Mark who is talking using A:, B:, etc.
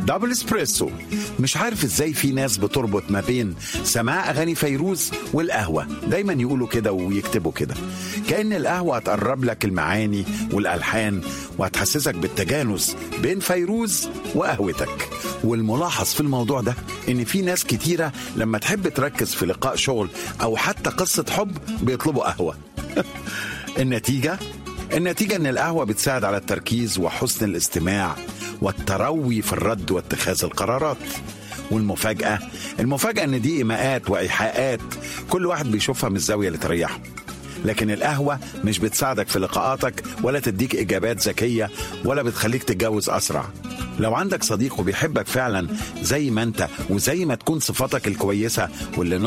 A: دبل اسبريسو مش عارف ازاي في ناس بتربط ما بين سماع اغاني فيروز والقهوه دايما يقولوا كده ويكتبوا كده كان القهوه هتقرب لك المعاني والالحان وهتحسسك بالتجانس بين فيروز وقهوتك والملاحظ في الموضوع ده ان في ناس كتيره لما تحب تركز في لقاء شغل او حتى قصه حب بيطلبوا قهوه النتيجه النتيجه ان القهوه بتساعد على التركيز وحسن الاستماع والتروي في الرد واتخاذ القرارات والمفاجاه المفاجاه ان دي ايماءات وايحاءات كل واحد بيشوفها من الزاويه اللي تريحه لكن القهوة مش بتساعدك في لقاءاتك ولا تديك إجابات ذكية ولا بتخليك تتجوز أسرع لو عندك صديق وبيحبك فعلا زي ما أنت وزي ما تكون صفاتك الكويسة واللي